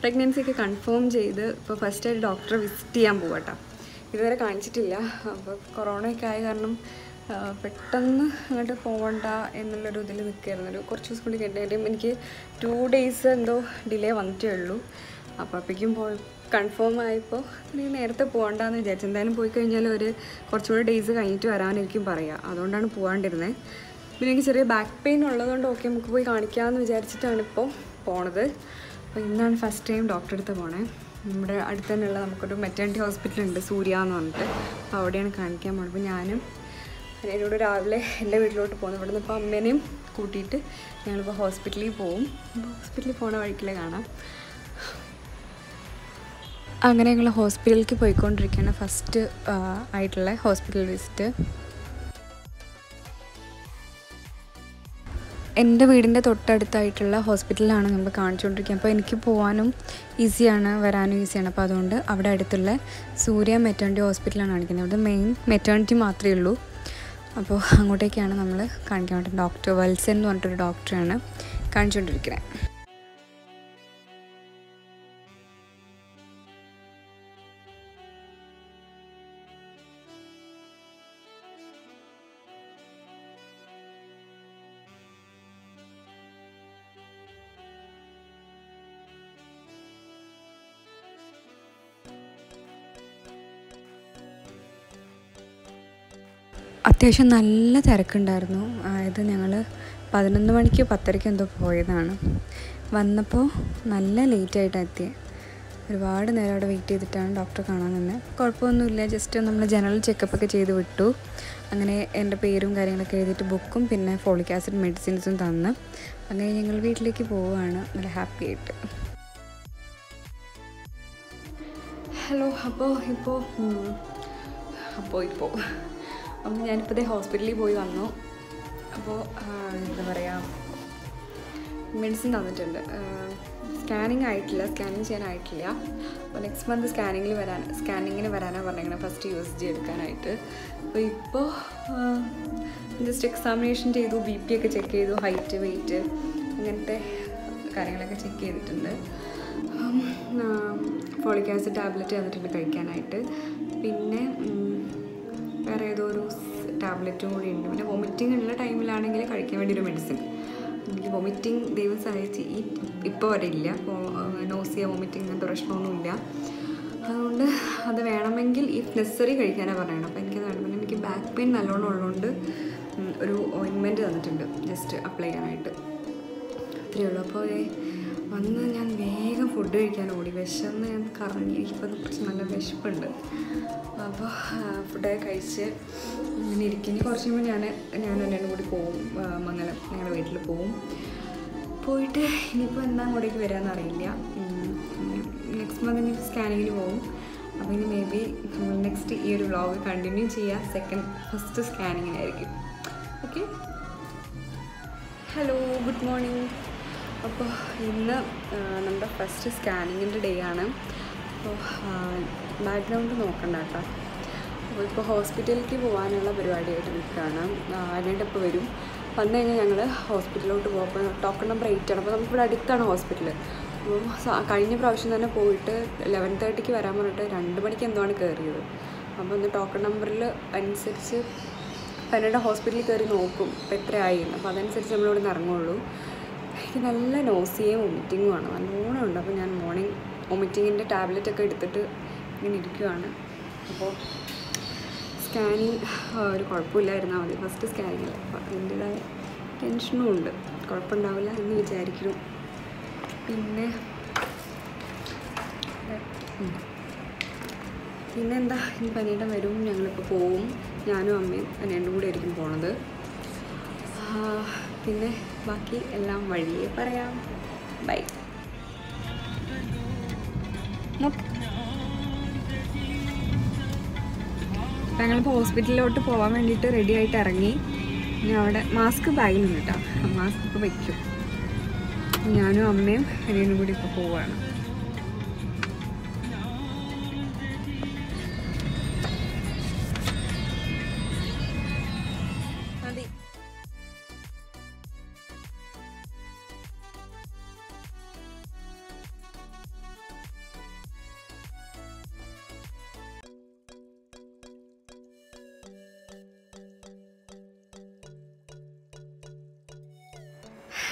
Pregnancy ഒക്കെ confirm ചെയ്ത് ഇപ്പോൾ ഫസ്റ്റ് ആയിട്ട് ഡോക്ടറെ വിസിറ്റ് ചെയ്യാൻ പോവാട്ടോ ഇതുവരെ കാണിച്ചിട്ടില്ല അപ്പോൾ കൊറോണയൊക്കെ ആയ കാരണം ആ, പെട്ടെന്ന് അങ്ങോട്ട് പോകണ്ട എന്നുള്ളൊരു ഇതിൽ നിൽക്കുകയായിരുന്നു ഒരു കുറച്ച് ദിവസം കൂടി കഴിഞ്ഞാലും എനിക്ക് ടു ഡേയ്സ് എന്തോ ഡിലേ വന്നിട്ടേ ഉള്ളൂ അപ്പോൾ അപ്പോഴേക്കും പോയി കൺഫേം ആയപ്പോൾ ഇനി നേരത്തെ പോകണ്ടെന്ന് വിചാരിച്ചു എന്തായാലും പോയി കഴിഞ്ഞാൽ ഒരു കുറച്ചുകൂടി ഡേയ്സ് കഴിഞ്ഞിട്ട് വരാനായിരിക്കും പറയുക അതുകൊണ്ടാണ് പോകാണ്ടിരുന്നത് പിന്നെ എനിക്ക് ചെറിയ ബാക്ക് പെയിൻ ഉള്ളതുകൊണ്ട് ഓക്കെ നമുക്ക് പോയി കാണിക്കാമെന്ന് വിചാരിച്ചിട്ടാണ് ഇപ്പോൾ പോണത് അപ്പോൾ ഇന്നാണ് ഫസ്റ്റ് ടൈം ഡോക്ടറെ അടുത്ത് പോണേ നമ്മുടെ അടുത്ത് തന്നെയുള്ള നമുക്കൊരു മെറ്റേണിറ്റി ഹോസ്പിറ്റൽ ഉണ്ട് സൂര്യ എന്ന് പറഞ്ഞിട്ട് അപ്പോൾ അവിടെയാണ് കാണിക്കാൻ പോണത് അപ്പോൾ ഞാനും എന്നോട് രാവിലെ എൻ്റെ വീട്ടിലോട്ട് പോകുന്നു ഇവിടെ നിന്ന് ഇപ്പോൾ അമ്മേനെയും കൂട്ടിയിട്ട് ഞങ്ങളിപ്പോൾ ഹോസ്പിറ്റലിൽ പോവും അപ്പോൾ ഹോസ്പിറ്റലിൽ പോണ വഴിക്കിൽ കാണാം അങ്ങനെ ഞങ്ങൾ ഹോസ്പിറ്റലിലേക്ക് പോയിക്കൊണ്ടിരിക്കുകയാണ് ഫസ്റ്റ് ആയിട്ടുള്ള ഹോസ്പിറ്റൽ വിസിറ്റ് എൻ്റെ വീടിൻ്റെ തൊട്ടടുത്തായിട്ടുള്ള ഹോസ്പിറ്റലിലാണ് നമ്മൾ കാണിച്ചുകൊണ്ടിരിക്കുന്നത് അപ്പോൾ എനിക്ക് പോകാനും ഈസിയാണ് വരാനും ഈസിയാണ് അപ്പോൾ അതുകൊണ്ട് അവിടെ അടുത്തുള്ള സൂര്യ മെറ്റേണിറ്റി ഹോസ്പിറ്റലാണ് കാണിക്കുന്നത് അവിടെ മെയിൻ മെറ്റേണിറ്റി മാത്രമേ ഉള്ളൂ അപ്പോൾ അങ്ങോട്ടേക്കാണ് നമ്മൾ കാണിക്കാൻ വേണ്ടി ഡോക്ടർ വത്സൻ എന്ന് പറഞ്ഞിട്ടൊരു ഡോക്ടറാണ് കാണിച്ചുകൊണ്ടിരിക്കുന്നത് അത്യാവശ്യം നല്ല തിരക്കുണ്ടായിരുന്നു അതായത് ഞങ്ങൾ പതിനൊന്ന് മണിക്ക് പത്തരയ്ക്ക് എന്തോ പോയതാണ് വന്നപ്പോൾ നല്ല ലേറ്റായിട്ടാണ് എത്തിയത് ഒരുപാട് നേരം അവിടെ വെയിറ്റ് ചെയ്തിട്ടാണ് ഡോക്ടറെ കാണാൻ നിന്നത് കുഴപ്പമൊന്നുമില്ല ജസ്റ്റ് നമ്മൾ ജനറൽ ചെക്കപ്പൊക്കെ ചെയ്ത് വിട്ടു അങ്ങനെ എൻ്റെ പേരും കാര്യങ്ങളൊക്കെ എഴുതിയിട്ട് ബുക്കും പിന്നെ ഫോളിക് ആസിഡ് മെഡിസിൻസും തന്ന് അങ്ങനെ ഞങ്ങൾ വീട്ടിലേക്ക് പോവുകയാണ് നല്ല ഹാപ്പി ആയിട്ട് ഹലോ അപ്പോൾ ഇപ്പോൾ അപ്പോൾ ഇപ്പോൾ അപ്പം ഞാനിപ്പോൾ ഇതേ ഹോസ്പിറ്റലിൽ പോയി വന്നു അപ്പോൾ എന്താ പറയുക മെഡിസിൻ തന്നിട്ടുണ്ട് സ്കാനിങ് ആയിട്ടില്ല സ്കാനിങ് ചെയ്യാനായിട്ടില്ല അപ്പോൾ നെക്സ്റ്റ് മന്ത് സ്കാനിങ്ങിൽ വരാൻ സ്കാനിങ്ങിന് വരാനാണ് പറഞ്ഞിരിക്കുന്നത് ഫസ്റ്റ് യു എസ് ജി എടുക്കാനായിട്ട് അപ്പോൾ ഇപ്പോൾ ജസ്റ്റ് എക്സാമിനേഷൻ ചെയ്തു ബി പി ഒക്കെ ചെക്ക് ചെയ്തു ഹൈറ്റ് വെയിറ്റ് അങ്ങനത്തെ കാര്യങ്ങളൊക്കെ ചെക്ക് ചെയ്തിട്ടുണ്ട് ഫോളിക് ആസിഡ് ടാബ്ലറ്റ് തന്നിട്ടുണ്ട് കഴിക്കാനായിട്ട് പിന്നെ ഉം, വേറെ ഏതോ ഒരു ടാബ്ലറ്റും കൂടി ഉണ്ട് പിന്നെ വൊമിറ്റിംഗ് ഉള്ള ടൈമിലാണെങ്കിൽ കഴിക്കാൻ വേണ്ടി ഒരു മെഡിസിൻ എനിക്ക് വൊമിറ്റിംഗ് ദൈവം സഹായിച്ച് ഈ ഇപ്പോൾ വരെ ഇല്ല നോസിയ വൊമിറ്റിംഗ് അങ്ങനത്തെ പ്രശ്നമൊന്നുമില്ല അതുകൊണ്ട് അത് വേണമെങ്കിൽ ഇഫ് നെസറി കഴിക്കാനാണ് പറയണം അപ്പോൾ എനിക്കത് വേണം പിന്നെ എനിക്ക് ബാക്ക് പെയിൻ നല്ലോണം ഉള്ളതുകൊണ്ട് ഉം, ഒരു ഓയിൻമെൻറ്റ് തന്നിട്ടുണ്ട് ജസ്റ്റ് അപ്ലൈ ചെയ്യാനായിട്ട് അത്രയേ ഉള്ളൂ അപ്പോൾ ദേ വന്ന് ഞാൻ വേഗം ഫുഡ് കഴിക്കാൻ ഓടി വിശന്ന് ഞാൻ കറങ്ങി ഇപ്പം കുറച്ച് നല്ല വിശപ്പുണ്ട് അപ്പോൾ ഫുഡൊക്കെ കഴിച്ച് ഇങ്ങനെ ഇരിക്കും ഇനി കുറച്ച് കഴിയുമ്പോൾ ഞാൻ ഞാനും എന്നോട് കൂടി പോവും ആ, മംഗലം ഞങ്ങളുടെ വീട്ടിൽ പോവും പോയിട്ട് ഇനിയിപ്പോൾ എന്നാ അങ്ങോട്ടേക്ക് വരാമെന്ന് അറിയില്ല നെക്സ്റ്റ് മന്ത് ഇനി സ്കാനിങ്ങിന് പോവും അപ്പോൾ ഇനി മേ ബി നമ്മൾ നെക്സ്റ്റ് ഈ ഒരു വ്ളോഗ് കണ്ടിന്യൂ ചെയ്യുക സെക്കൻഡ് ഫസ്റ്റ് സ്കാനിങ്ങിനായിരിക്കും ഓക്കെ ഹലോ ഗുഡ് മോർണിംഗ് അപ്പോൾ ഇന്ന് ആ, നമ്മുടെ ഫസ്റ്റ് സ്കാനിങ്ങിൻ്റെ ഡേ ആണ് അപ്പോൾ ബാക്ക്ഗ്രൗണ്ട് നോക്കണ്ട കേട്ടോ അപ്പോൾ ഇപ്പോൾ ഹോസ്പിറ്റലിലേക്ക് പോകാനുള്ള പരിപാടിയായിട്ട് നിൽക്കുകയാണ് അതിനായിട്ട് ഇപ്പോൾ വരും വന്നു കഴിഞ്ഞാൽ ഞങ്ങൾ ഹോസ്പിറ്റലിലോട്ട് പോകും അപ്പോൾ ടോക്കൺ നമ്പർ എയ്റ്റ് ആണ് അപ്പോൾ നമുക്കിവിടെ അടുത്താണ് ഹോസ്പിറ്റൽ അപ്പോൾ സ- കഴിഞ്ഞ പ്രാവശ്യം തന്നെ പോയിട്ട് ലെവൻ തേർട്ടിക്ക് വരാൻ പറഞ്ഞിട്ട് രണ്ട് മണിക്ക് എന്തോ ആണ് കയറിയത് അപ്പോൾ ഒന്ന് ടോക്കൺ നമ്പറിൽ അനുസരിച്ച് പന്നയുടെ ഹോസ്പിറ്റലിൽ കയറി നോക്കും ഇപ്പോൾ എത്രയായി എന്ന് അപ്പോൾ അതനുസരിച്ച് നമ്മളിവിടെ നിന്ന് ഇറങ്ങുള്ളൂ എനിക്ക് നല്ല നോസിയും വൊമിറ്റിങ്ങും ആണ് നല്ലോണം ഉണ്ട് അപ്പോൾ ഞാൻ മോർണിംഗ് വൊമിറ്റിങ്ങിൻ്റെ ടാബ്ലറ്റ് ഒക്കെ എടുത്തിട്ട് ഇങ്ങനെ ഇരിക്കുവാണ് അപ്പോൾ സ്കാനിങ് ഒരു കുഴപ്പമില്ലായിരുന്നാൽ മതി ഫസ്റ്റ് സ്കാനിങ്ങിൽ അപ്പോൾ അതിൻ്റെതായ ടെൻഷനും ഉണ്ട് കുഴപ്പമുണ്ടാവില്ല എന്ന് വിചാരിക്കുന്നു പിന്നെ ഉം. പിന്നെന്താ ഇനി പനിയുടെ വരും ഞങ്ങളിപ്പോൾ പോവും ഞാനും അമ്മയും രണ്ടും കൂടി ആയിരിക്കും പോണത് ആ, പിന്നെ ബാക്കി എല്ലാം വഴിയേ പറയാം ബൈ ഞങ്ങളിപ്പോൾ ഹോസ്പിറ്റലിലോട്ട് പോകാൻ വേണ്ടിയിട്ട് റെഡി ആയിട്ട് ഇറങ്ങി ഇനി അവിടെ മാസ്ക് ബാഗിലുണ്ട് കേട്ടോ മാസ്ക് ഇപ്പോൾ വയ്ക്കും ഞാനും അമ്മയും അനിയനും കൂടി ഇപ്പോൾ പോവുകയാണ് മതി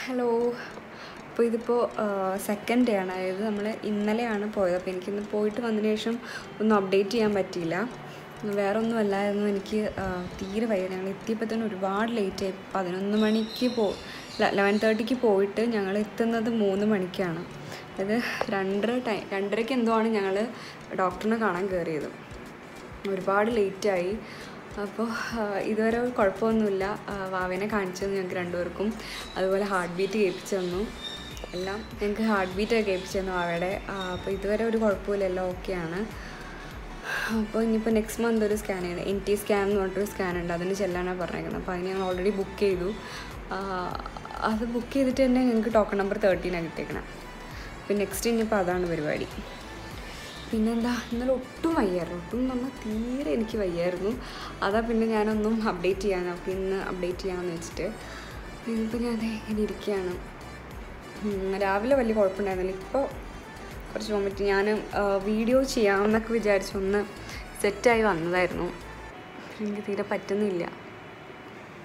ഹലോ അപ്പോൾ ഇതിപ്പോൾ സെക്കൻഡ് ഡേ ആണ് അതായത് നമ്മൾ ഇന്നലെയാണ് പോയത് അപ്പോൾ എനിക്കിന്ന് പോയിട്ട് വന്നതിന് ശേഷം ഒന്നും അപ്ഡേറ്റ് ചെയ്യാൻ പറ്റിയില്ല വേറെ ഒന്നും അല്ലായിരുന്നു എനിക്ക് ആ, തീരെ വയ്യ ഞങ്ങൾ എത്തിയപ്പോൾ തന്നെ ഒരുപാട് ലേറ്റ് ആയി പതിനൊന്ന് മണിക്ക് പോ ലെവൻ തേർട്ടിക്ക് പോയിട്ട് ഞങ്ങൾ എത്തുന്നത് മൂന്ന് മണിക്കാണ് അതായത് രണ്ടര ടൈം രണ്ടരയ്ക്ക് എന്തോ ആണ് ഞങ്ങൾ ഡോക്ടറിനെ കാണാൻ കയറിയത് ഒരുപാട് ലേറ്റായി അപ്പോൾ ഇതുവരെ കുഴപ്പമൊന്നുമില്ല ആ, വാവേനെ കാണിച്ചു തന്നു ഞങ്ങൾക്ക് രണ്ടുപേർക്കും അതുപോലെ ഹാർട്ട് ബീറ്റ് കേൾപ്പിച്ചു തന്നു എല്ലാം ഞങ്ങൾക്ക് ഹാർട്ട് ബീറ്റ് ഒക്കെ കേൾപ്പിച്ചു തന്നു വാവയുടെ അപ്പോൾ ഇതുവരെ ഒരു കുഴപ്പമില്ല എല്ലാം ഓക്കെയാണ് അപ്പോൾ ഇനിയിപ്പോൾ നെക്സ്റ്റ് മന്ത് ഒരു സ്കാൻ ചെയ്യണം എൻ ടി സ്കാൻ എന്ന് പറഞ്ഞിട്ടൊരു സ്കാൻ ഉണ്ട് അതിന് ചെല്ലാനാണ് പറഞ്ഞേക്കുന്നത് അപ്പോൾ അതിന് ഞങ്ങൾ ഓൾറെഡി ബുക്ക് ചെയ്തു ആ, അത് ബുക്ക് ചെയ്തിട്ട് തന്നെ ഞങ്ങൾക്ക് ടോക്കൺ നമ്പർ തേർട്ടീനാണ് കിട്ടിയേക്കണം അപ്പോൾ നെക്സ്റ്റ് ഇനിയിപ്പോൾ അതാണ് പരിപാടി പിന്നെന്താ ഇന്നലെ ഒട്ടും വയ്യായിരുന്നു ഒട്ടും നമ്മൾ തീരെ എനിക്ക് വയ്യായിരുന്നു അതാ പിന്നെ ഞാനൊന്നും അപ്ഡേറ്റ് ചെയ്യാൻ അപ്പോൾ ഇന്ന് അപ്ഡേറ്റ് ചെയ്യാമെന്ന് വെച്ചിട്ട് ഇന്നിപ്പോൾ ഞാൻ ദേ ഇങ്ങനെ ഇരിക്കുകയാണ് ഉം, രാവിലെ വലിയ കുഴപ്പമുണ്ടായിരുന്നില്ല ഇപ്പോൾ കുറച്ച് വന്നിട്ട് ഞാൻ വീഡിയോ ചെയ്യാമെന്നൊക്കെ വിചാരിച്ച് ഒന്ന് സെറ്റായി വന്നതായിരുന്നു പക്ഷെ എനിക്ക് തീരെ പറ്റുന്നില്ല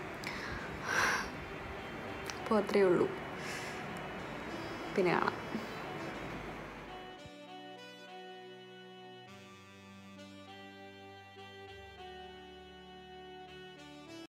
അപ്പോൾ അത്രയേ ഉള്ളൂ പിന്നെ കാണാം